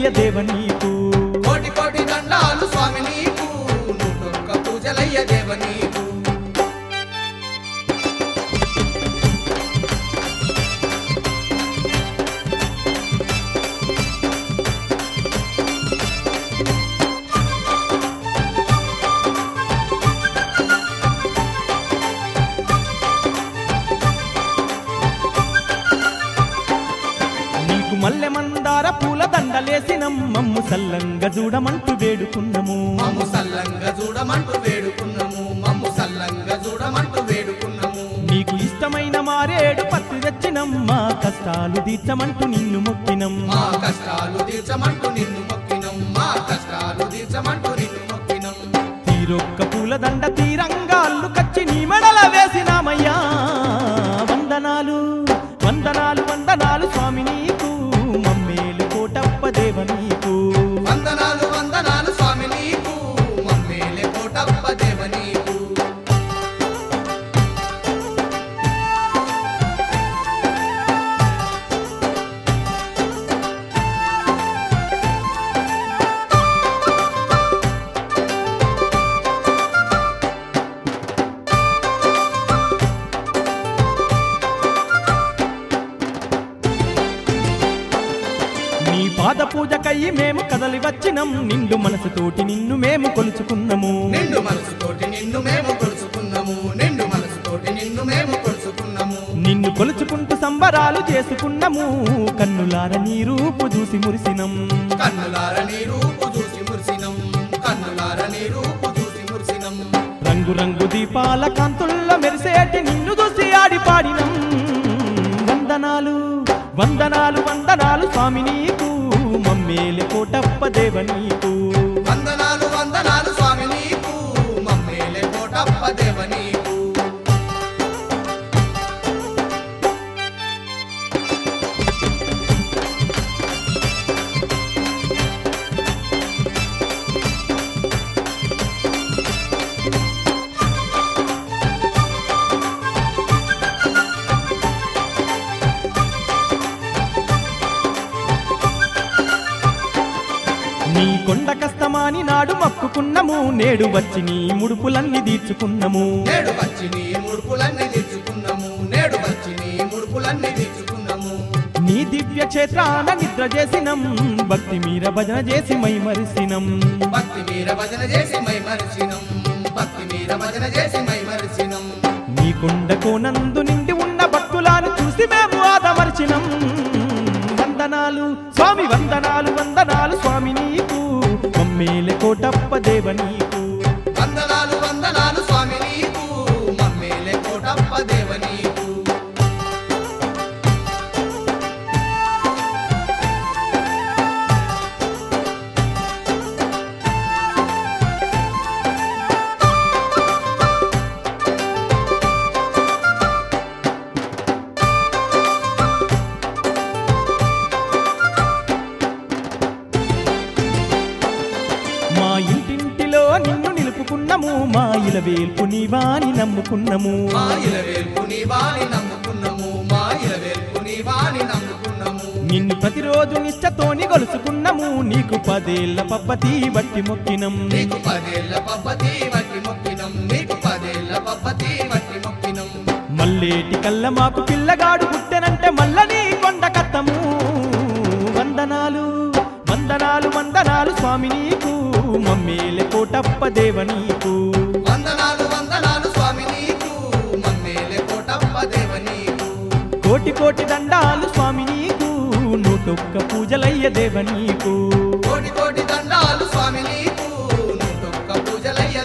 పూజలయ్య దేవ నీకు కోటి కోటి దండాలు స్వామి నీకు నూటొక్క పూజలయ్య దేవ నీకు నీకు మల్లె మందార పూల దండలేసినం మమ్ము సల్లంగా చూడమంటూ వేడుకున్నము మమ్ము సల్లంగా చూడమంటూ వేడుకున్నాము మమ్ము సల్లంగా చూడమంటూ వేడుకున్నాము నీకు ఇష్టమైన మారేడు పత్తి తెచ్చినం మా కష్టాలు తీర్చమంటూ నిన్ను మొక్కినం మా కష్టాలు తీర్చమంటూ నిన్ను మొక్కినం మా కష్టాలు తీర్చమంటూ నిన్ను మొక్కినం తీరొక్క పూల దండ తీరంగాళ్ళు కచ్చి నీ మెడల వేసినామయ్యా వందనాలు వందనాలు వందనాలు స్వామి నీకు మమ్మేలు కోటప్ప దేవ నీకు వందనాలు వందనాలు స్వామి నీకు మమ్మేలే కోటప్ప దేవ నీకు నీ పాద పూజకయ్యి మేము కదలి వచ్చినం నిండు మనసుతోటి నిన్ను మేము కొలుచుకున్నము నిండు మనసుతోటి నిన్ను మేము కొలుచుకున్నాము నిండు మనసుతోటి నిన్ను మేము కొలుచుకున్నాము నిన్ను కొలుచుకుంటూ సంబరాలు చేసుకున్నము కన్నులార నీ రూపు చూసి మురిసినం కన్నులార నీ రూపు చూసి మురిసినం కన్నులార నీ రూపు చూసి మురిసినం రంగు రంగు దీపాల కాంతుల్లో మెరిసేటి నిన్ను చూసి ఆడి పాడినం వందనాలు వందనాలు వందనాలు స్వామి నీకు మమ్మేలి కోటప్ప దేవ నీకు వందనాలు వందనాలు స్వామి నీకు మమ్మేలే కోటప్ప దేవ నీకు నీ కొండ కస్తమాని నాడు మక్కుకున్నము నేడు వచ్చి నీ ముడుపులన్నీ తీర్చుకున్నము నేడు వచ్చి నీ ముడుపులన్నీ తీర్చుకున్నాము నేడు వచ్చి నీ ముడుపులన్నీ తీర్చుకున్నాము నీ దివ్య క్షేత్రాన నిద్ర చేసినం భక్తి మీర భజన చేసి మై మరిసినం భక్తి మీర భజన చేసి మై మరిచినం భక్తి మీర భజన చేసి మై మరిచినం నీ కొండ కోనందు నిండి ఉన్న భక్తులను చూసి మేము ఆదమర్చినం వందనాలు స్వామి వందనాలు వందనాలు స్వామి నీకు మమ్మేలే కోటప్ప దేవ నీకు వందనాలు వందనాలు స్వామి నీకు మమ్మేలే కోటప్ప దేవ నీకు మా ఇంటింటిలో నిన్ను నిలుపుకున్నము మా ఇల వేల్పు నీవాని నమ్ముకున్నము మా ఇలవేల్పు నీ వాణి నమ్ముకున్నాము మా ఇలవేల్పు నీ వాణి నమ్ముకున్నాము నిన్ను ప్రతిరోజు నిష్టతోని గొలుసుకున్నము నీకు పదేళ్ల పబ్బతి బట్టి మొక్కినం నీకు పదేళ్ల పబ్బతి వట్టి మొక్కినం నీకు పదేళ్ల పబ్బతి వట్టి మొక్కినం మల్లేటి కల్ల మాకు పిల్లగాడు పుట్టెనంటే మల్లని కొండ కత్తము వందనాలు వందనాలు వందనాలు స్వామి నీకు మమ్మేలే కోటప్ప దేవ నీకు వందనాలు వందనాలు స్వామి నీకు మమ్మేలే కోటప్ప దేవ నీకు కోటి కోటి దండాలు స్వామి నీకు నూటొక్క పూజలయ్య దేవ నీకు కోటి కోటి దండాలు స్వామి నీకు నూటొక్క పూజలయ్య